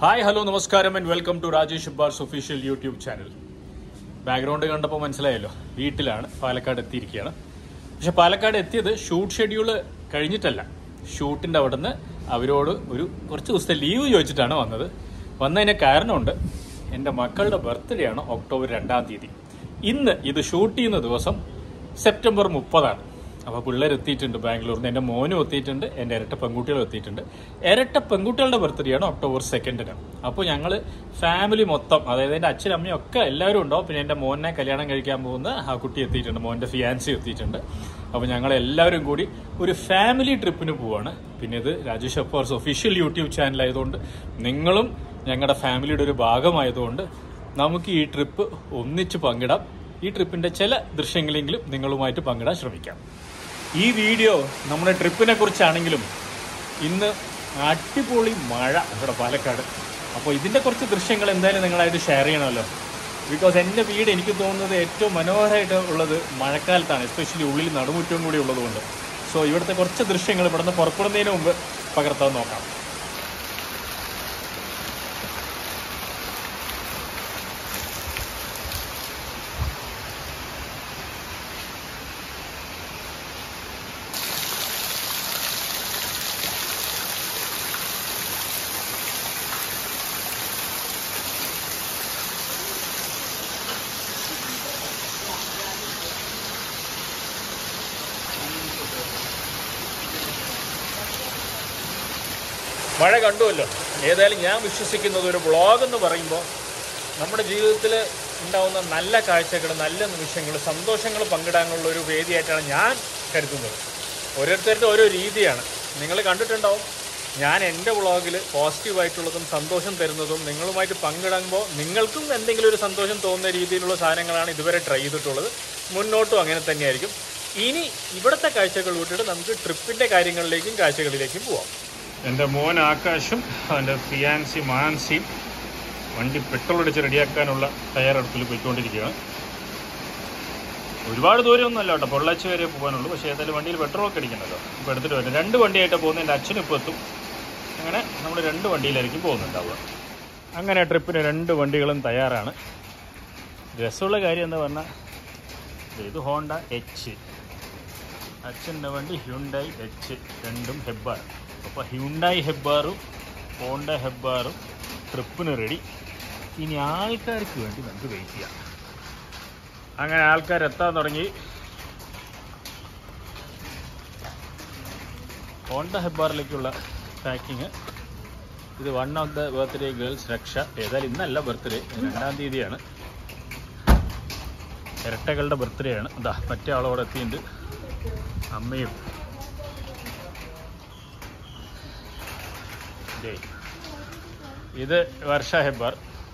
Hi hello നമസ്കാരം and welcome to Rajesh ബാർസ് official YouTube channel background കണ്ടപ്പോൾ മനസ്സിലായല്ലോ വീട്ടിലാണ് പാലക്കാട് എത്തിയിരിക്കുകയാണ് പക്ഷെ പാലക്കാട് എത്തിയത് ഷൂട്ട് ഷെഡ്യൂൾ കഴിഞ്ഞിട്ടല്ല ഷൂട്ടിൻ്റെ അവിടെ നിന്ന് അവരോട് ഒരു കുറച്ച് ദിവസത്തെ ലീവ് ചോദിച്ചിട്ടാണ് വന്നത് വന്നതിന് കാരണമുണ്ട് എൻ്റെ മക്കളുടെ ബർത്ത്ഡേ ആണ് ഒക്ടോബർ രണ്ടാം തീയതി ഇന്ന് ഇത് ഷൂട്ട് ചെയ്യുന്ന ദിവസം സെപ്റ്റംബർ മുപ്പതാണ് അപ്പോൾ പിള്ളേർ എത്തിയിട്ടുണ്ട് ബാംഗ്ലൂരിൽ നിന്ന് എൻ്റെ മോനും എത്തിയിട്ടുണ്ട് എൻ്റെ ഇരട്ട പെൺകുട്ടികളും എത്തിയിട്ടുണ്ട് ഇരട്ട പെൺകുട്ടികളുടെ ബർത്ത്ഡേ ആണ് ഒക്ടോബർ സെക്കൻഡിന് അപ്പോൾ ഞങ്ങൾ ഫാമിലി മൊത്തം അതായത് എൻ്റെ അച്ഛനും അമ്മയും ഒക്കെ എല്ലാവരും ഉണ്ടാവും പിന്നെ എൻ്റെ മോനെ കല്യാണം കഴിക്കാൻ പോകുന്ന ആ കുട്ടി എത്തിയിട്ടുണ്ട് മോൻ്റെ ഫിയാൻസി എത്തിയിട്ടുണ്ട് അപ്പോൾ ഞങ്ങൾ എല്ലാവരും കൂടി ഒരു ഫാമിലി ട്രിപ്പിന് പോവാണ് പിന്നെ ഇത് Rajesh affairs official YouTube channel ആയതുകൊണ്ട് നിങ്ങളും ഞങ്ങളുടെ ഫാമിലിയുടെ ഒരു ഭാഗമായതുകൊണ്ട് നമുക്ക് ഈ ട്രിപ്പ് ഒന്നിച്ച് പങ്കിടാം ഈ ട്രിപ്പിന്റെ ചില ദൃശ്യങ്ങളെങ്കിലും നിങ്ങളുമായിട്ട് പങ്കിടാൻ ശ്രമിക്കാം ഈ വീഡിയോ നമ്മുടെ ട്രിപ്പിനെ കുറിച്ചാണെങ്കിലും ഇന്ന് അടിപൊളി മഴ ഇവിടെ പാലക്കാട് അപ്പോൾ ഇതിൻ്റെ കുറച്ച് ദൃശ്യങ്ങൾ എന്തായാലും നിങ്ങളായിട്ട് ഷെയർ ചെയ്യണമല്ലോ ബിക്കോസ് എൻ്റെ വീട് എനിക്ക് തോന്നുന്നത് ഏറ്റവും മനോഹരമായിട്ട് ഉള്ളത് മഴക്കാലത്താണ് എസ്പെഷ്യലി ഉള്ളിൽ നടുമുറ്റവും കൂടി ഉള്ളതുകൊണ്ട് സോ ഇവിടുത്തെ കുറച്ച് ദൃശ്യങ്ങൾ ഇവിടുന്ന് പുറപ്പെടുന്നതിന് മുമ്പ് പകർത്താൻ നോക്കാം മഴ കണ്ടുവല്ലോ ഏതായാലും ഞാൻ വിശ്വസിക്കുന്നത് ഒരു വ്ളോഗ് എന്ന് പറയുമ്പോൾ നമ്മുടെ ജീവിതത്തിൽ ഉണ്ടാവുന്ന നല്ല കാഴ്ചകൾ നല്ല നിമിഷങ്ങൾ സന്തോഷങ്ങൾ പങ്കിടാനുള്ള ഒരു വേദിയായിട്ടാണ് ഞാൻ കരുതുന്നത് ഓരോരുത്തരുടെ ഓരോ രീതിയാണ് നിങ്ങൾ കണ്ടിട്ടുണ്ടാവും ഞാൻ എൻ്റെ വ്ളോഗിൽ പോസിറ്റീവായിട്ടുള്ളതും സന്തോഷം തരുന്നതും നിങ്ങളുമായിട്ട് പങ്കിടുമ്പോൾ നിങ്ങൾക്കും എന്തെങ്കിലും ഒരു സന്തോഷം തോന്നുന്ന രീതിയിലുള്ള സാധനങ്ങളാണ് ഇതുവരെ ട്രൈ ചെയ്തിട്ടുള്ളത് മുന്നോട്ടും അങ്ങനെ തന്നെയായിരിക്കും ഇനി ഇവിടുത്തെ കാഴ്ചകൾ വിട്ടിട്ട് നമുക്ക് ട്രിപ്പിൻ്റെ കാര്യങ്ങളിലേക്കും കാഴ്ചകളിലേക്കും പോവാം എൻ്റെ മോൻ ആകാശും അവൻ്റെ ഫിയാൻസി മാൻസിയും വണ്ടി പെട്രോൾ അടിച്ച് റെഡിയാക്കാനുള്ള തയ്യാറെടുപ്പിൽ പോയിക്കൊണ്ടിരിക്കുകയാണ് ഒരുപാട് ദൂരമൊന്നും അല്ല കേട്ടോ പൊള്ളാച്ചി വരെ പോകാനുള്ളൂ പക്ഷേ ഏതായാലും വണ്ടിയിൽ പെട്രോൾ ഒക്കെ അടിക്കണമല്ലോ ഇപ്പോൾ എടുത്തിട്ട് വരും രണ്ട് വണ്ടിയായിട്ട് പോകുന്ന എൻ്റെ അച്ഛനും ഇപ്പോൾ എത്തും അങ്ങനെ നമ്മൾ രണ്ട് വണ്ടിയിലായിരിക്കും പോകുന്നുണ്ടാവുക അങ്ങനെ ട്രിപ്പിന് രണ്ട് വണ്ടികളും തയ്യാറാണ് രസമുള്ള കാര്യം എന്താ പറഞ്ഞാൽ ഇത് ഹോണ്ട എച്ച് അച്ഛൻ്റെ വണ്ടി ഹ്യുണ്ടായി എച്ച് രണ്ടും ഹെബ്ബാർ അപ്പോൾ ഹ്യുണ്ടായി ഹെബ്ബാറും ഹോണ്ട ഹെബ്ബാറും ട്രിപ്പിന് റെഡി ഇനി ആൾക്കാർക്ക് വേണ്ടി നമുക്ക് വെയിറ്റ് ചെയ്യാം അങ്ങനെ ആൾക്കാർ എത്താൻ തുടങ്ങി ഹോണ്ട ഹെബ്ബാറിലേക്കുള്ള പാക്കിങ് ഇത് one of the birthday girls Raksha ഏതായാലും ഇന്നല്ല ബർത്ത്ഡേ രണ്ടാം തീയതിയാണ് ഇരട്ടകളുടെ ബർത്ത്ഡേ ആണ് ഇതാ മറ്റേ ആളോടെ എത്തിയിട്ടുണ്ട് അമ്മയും ദേ. ഇത് വർഷ ഹെബ്ബാർ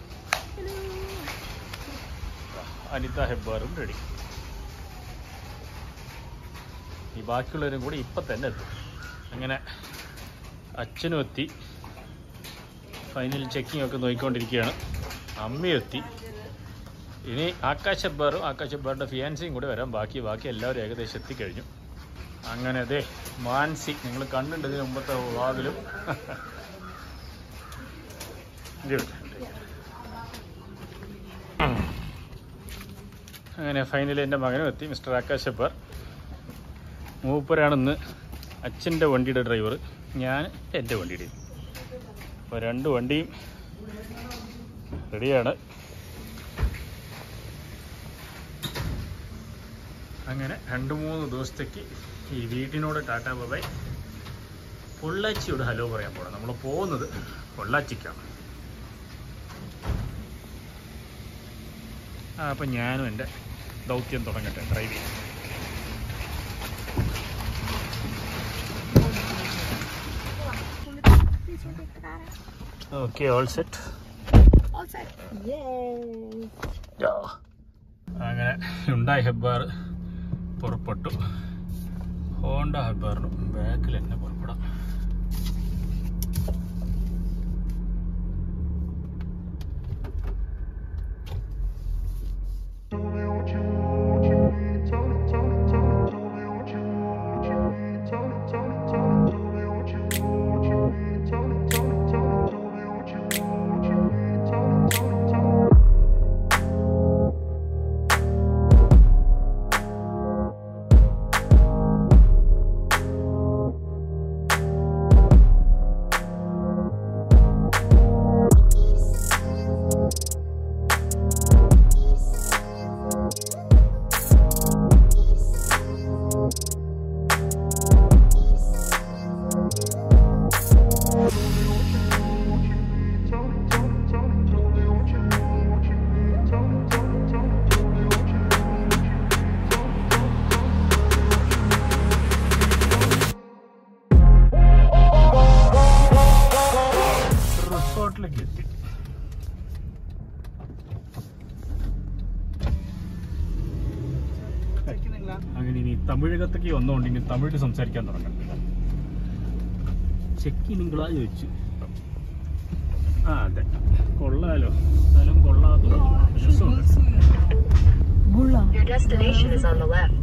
അനിത ഹെബ്ബാറും റെഡി ഈ ബാക്കിയുള്ളവരും കൂടി ഇപ്പം തന്നെ എത്തും അങ്ങനെ അച്ഛനും എത്തി ഫൈനൽ ചെക്കിംഗ് ഒക്കെ നോക്കിക്കൊണ്ടിരിക്കുകയാണ് അമ്മയും എത്തി ഇനി ആകാശ് ഹെബ്ബാറും ആകാശ് ഹെബ്ബാറിൻ്റെ ഫിയാൻസിയും കൂടി വരാം ബാക്കി ബാക്കി എല്ലാവരും ഏകദേശം എത്തിക്കഴിഞ്ഞു അങ്ങനെ അതെ മാൻസി നിങ്ങൾ കണ്ടിട്ടുണ്ട് ഇതിന് മുമ്പത്തെ വാതിലും അങ്ങനെ ഫൈനലി എൻ്റെ മകനും എത്തി മിസ്റ്റർ ആകാശ് ഹെബ്ബാർ മൂപ്പരാണെന്ന് അച്ഛൻ്റെ വണ്ടിയുടെ ഡ്രൈവർ ഞാൻ എൻ്റെ വണ്ടിയുടെ അപ്പോൾ രണ്ട് വണ്ടിയും റെഡിയാണ് അങ്ങനെ രണ്ട് മൂന്ന് ദിവസത്തേക്ക് ഈ വീട്ടിനോട് ടാറ്റ ബൈ പൊള്ളാച്ചിയോട് ഹലോ പറയാൻ പോകണം നമ്മൾ പോകുന്നത് പൊള്ളാച്ചിക്കാണ് ആ അപ്പം ഞാനും എൻ്റെ ദൗത്യം തുടങ്ങട്ടെ ഡ്രൈവ് ചെയ്യാൻ okay all set Outside. Yes. അങ്ങനെ ഉണ്ടായി ഹെബ്ബാർ പുറപ്പെട്ടു ഹോണ്ട ഹെബ്ബാറിനും ബാക്കിൽ തന്നെ പുറപ്പെടാം Tony, Tony, Tony, Tony, Tony, Tony, Tony, Tony, Tony, Tony, Tony, തമിഴകത്തേക്ക് വന്നുകൊണ്ട് ഇനി തമിഴ് സംസാരിക്കാൻ തുടങ്ങാം ചെക്കി നിങ്ങളാ ചോദിച്ചു ആ അതെ കൊള്ളാലോ സ്ഥലം കൊള്ളാതെ രസമുണ്ട് Bula. Your destination is on the left.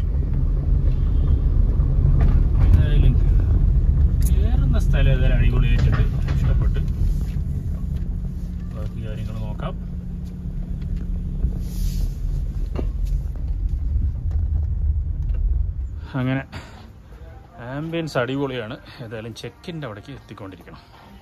എന്തായാലും കേറുന്ന സ്ഥലം ഏതായാലും അടിപൊളിയായിട്ടുണ്ട് ഇഷ്ടപ്പെട്ട് ബാക്കി കാര്യങ്ങൾ നോക്കാം അങ്ങനെ ആംബിയൻസ് അടിപൊളിയാണ് ഏതായാലും ചെക്കിൻ്റെ അവിടേക്ക് എത്തിക്കൊണ്ടിരിക്കണം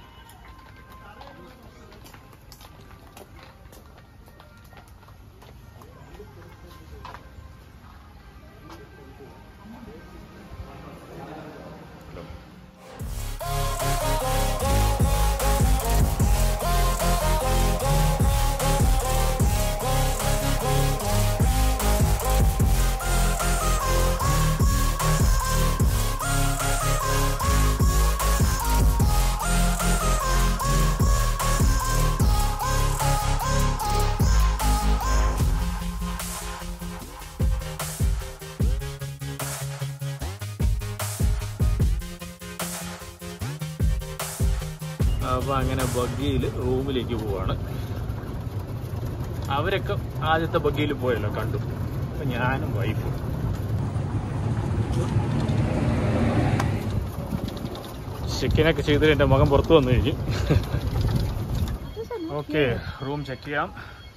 അപ്പോൾ അങ്ങനെ ബഗ്ഗിയിൽ റൂമിലേക്ക് പോവാണ് അവരൊക്കെ ആദ്യത്തെ ബഗ്ഗിയിൽ പോയല്ലോ കണ്ടു അപ്പൊ ഞാനും വൈഫും ചെക്കിനൊക്കെ ചെയ്തിട്ട് എൻ്റെ മകൻ പുറത്തു വന്നു കഴിഞ്ഞു ഓക്കെ റൂം ചെക്ക് ചെയ്യാം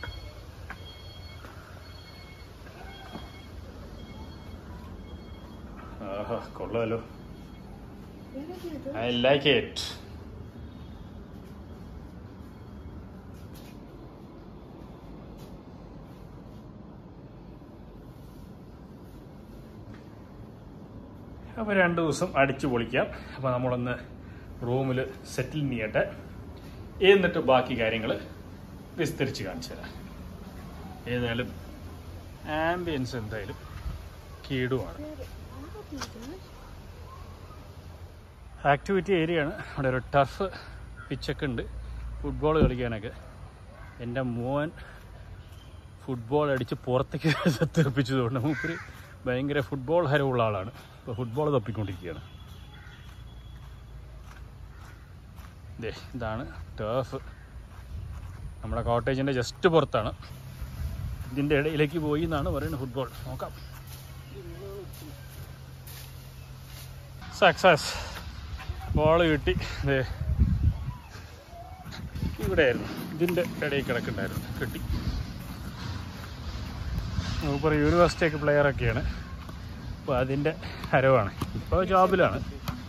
ആഹാ കൊള്ളാലോ ഐ ലൈക്ക് ഇറ്റ് അപ്പോൾ രണ്ട് ദിവസം അടിച്ചു പൊളിക്കാം അപ്പോൾ നമ്മളൊന്ന് റൂമിൽ സെറ്റിൽ ചെയ്യട്ടെ എന്നിട്ട് ബാക്കി കാര്യങ്ങൾ വിസ്തരിച്ച് കാണിച്ചു തരാം ഏതായാലും ആംബിയൻസ് എന്തായാലും കീടുമാണ് ആക്ടിവിറ്റി ഏരിയ ആണ് അവിടെ ഒരു ടർഫ് പിച്ചൊക്കെ ഉണ്ട് ഫുട്ബോൾ കളിക്കാനൊക്കെ എൻ്റെ മോൻ ഫുട്ബോൾ അടിച്ച് പുറത്തേക്ക് തെറിപ്പിച്ചതുകൊണ്ട് മൂപ്പര് ഭയങ്കര ഫുട്ബോൾ ഹരമുള്ള ആളാണ് ഇപ്പോൾ ഫുട്ബോൾ തപ്പിക്കൊണ്ടിരിക്കുകയാണ് ദേ ഇതാണ് ടേഫ് നമ്മുടെ കോട്ടേജിൻ്റെ ജസ്റ്റ് പുറത്താണ് ഇതിൻ്റെ ഇടയിലേക്ക് പോയി എന്നാണ് പറയുന്നത് ഫുട്ബോൾ നോക്കാം സക്സസ് ബോൾ കിട്ടി ദേ ഇവിടെയായിരുന്നു ഇതിൻ്റെ ഇടയിൽ കിടക്കുന്നുണ്ടായിരുന്നു കിട്ടി സൂപ്പർ യൂണിവേഴ്സിറ്റി ഒക്കെ പ്ലെയറൊക്കെയാണ് അപ്പോൾ അതിൻ്റെ ഹരവാണ് ഇപ്പോൾ ജോബിലാണ്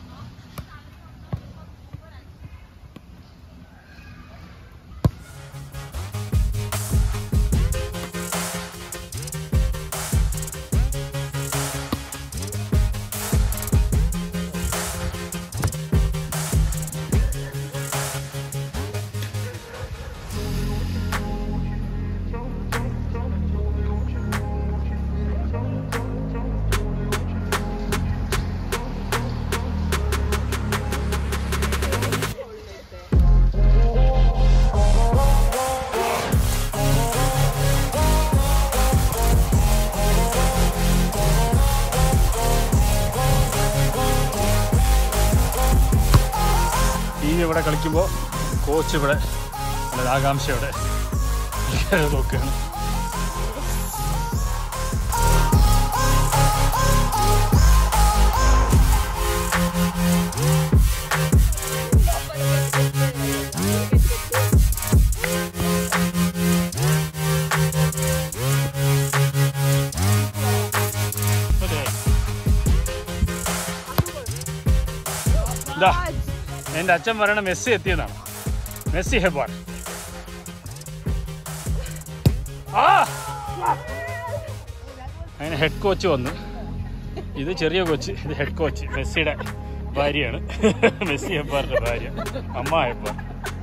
ടി വി ഇവിടെ കളിക്കുമ്പോൾ കോച്ച് ഇവിടെ അല്ല ആകാംക്ഷ ഇവിടെ നോക്കുകയാണ് അതെ. ഇതാ എൻ്റെ അച്ഛൻ പറയണ മെസ്സി എത്തിയതാണ് മെസ്സി ഹെബാർ ആ അങ്ങനെ ഹെഡ് കോച്ച് വന്നു ഇത് ചെറിയ കോച്ച് ഇത് ഹെഡ് കോച്ച് മെസ്സിയുടെ ഭാര്യയാണ് മെസ്സി ഹെബാറിന്റെ ഭാര്യ അമ്മ ഹെബാർ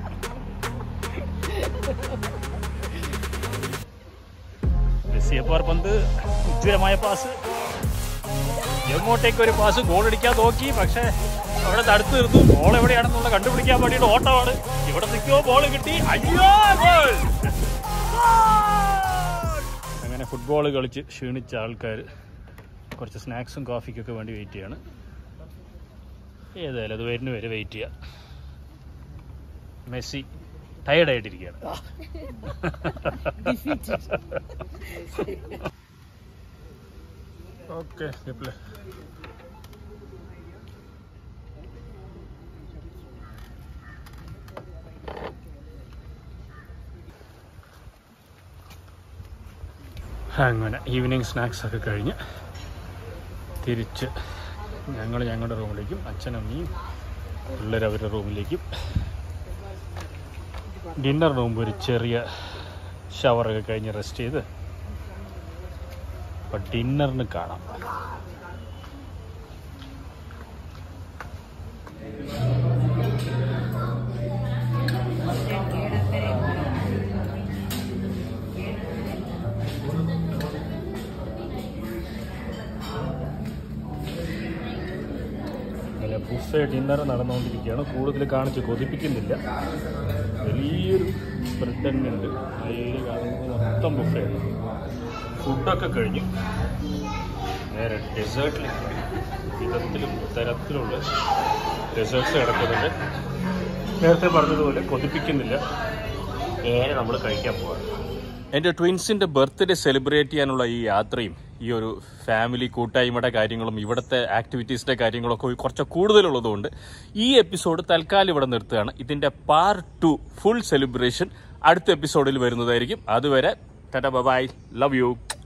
മെസ്സി ഹെബാർ പന്ത് ഉജ്ജ്വലമായ പാസ് എങ്ങോട്ടേക്ക് ഒരു പാസ് ഗോൾ അടിക്കാൻ നോക്കി പക്ഷേ അവിടെ തടുത്ത് നിർത്തും ബോൾ എവിടെയാണെന്നുള്ള കണ്ടുപിടിക്കാൻ വേണ്ടിയിട്ട് ഓട്ടമാണ് ഇവിടെ നിൽക്കുമോ ബോൾ കിട്ടി അയ്യോ ഗോൾ അങ്ങനെ ഫുട്ബോൾ കളിച്ച് ക്ഷീണിച്ച ആൾക്കാർ കുറച്ച് സ്നാക്സും കോഫിക്കൊക്കെ വേണ്ടി വെയിറ്റ് ചെയ്യാണ് ഏതായാലും അത് വരുന്ന വരെ വെയിറ്റ് ചെയ്യാം മെസ്സി ടയർഡായിട്ടിരിക്കുകയാണ് ഓക്കെ അങ്ങനെ ഈവനിങ് സ്നാക്സ് ഒക്കെ കഴിഞ്ഞ് തിരിച്ച് ഞങ്ങൾ ഞങ്ങളുടെ റൂമിലേക്കും അച്ഛനമ്മയും പിള്ളേർ അവരുടെ റൂമിലേക്കും ഡിന്നറിന് മുമ്പ് ഒരു ചെറിയ ഷവറൊക്കെ കഴിഞ്ഞ് റെസ്റ്റ് ചെയ്ത് അപ്പം ഡിന്നറിന് കാണാം അങ്ങനെ ബുഫേ ഡിന്നർ നടന്നുകൊണ്ടിരിക്കുകയാണ് കൂടുതൽ കാണിച്ച് കൊതിപ്പിക്കുന്നില്ല വലിയൊരു ബ്രെഡ് തന്നെ ഉണ്ട് ആ ഏരിയ കാണുന്നത് മൊത്തം ബുഫയാണ് ഫുഡൊക്കെ കഴിഞ്ഞു നേരെ ഡെസേർട്ടിലേക്ക് വിധത്തിലും തരത്തിലുള്ള ഡെസേർട്ട്സ് കിടക്കുന്നുണ്ട് നേരത്തെ പറഞ്ഞതുപോലെ കൊതിപ്പിക്കുന്നില്ല നേരെ നമ്മൾ കഴിക്കാൻ പോവാണ് എൻ്റെ ട്വിൻസിൻ്റെ ബർത്ത്ഡേ സെലിബ്രേറ്റ് ചെയ്യാനുള്ള ഈ യാത്രയും ഈ ഒരു ഫാമിലി കൂട്ടായ്മയുടെ കാര്യങ്ങളും ഇവിടുത്തെ ആക്ടിവിറ്റീസിൻ്റെ കാര്യങ്ങളൊക്കെ കുറച്ച് കൂടുതലുള്ളതുകൊണ്ട് ഈ എപ്പിസോഡ് തൽക്കാലം ഇവിടെ നിർത്തുകയാണ് ഇതിൻ്റെ പാർട്ട് ടു ഫുൾ സെലിബ്രേഷൻ അടുത്ത എപ്പിസോഡിൽ വരുന്നതായിരിക്കും അതുവരെ ടാറ്റ ബൈ ലവ് യു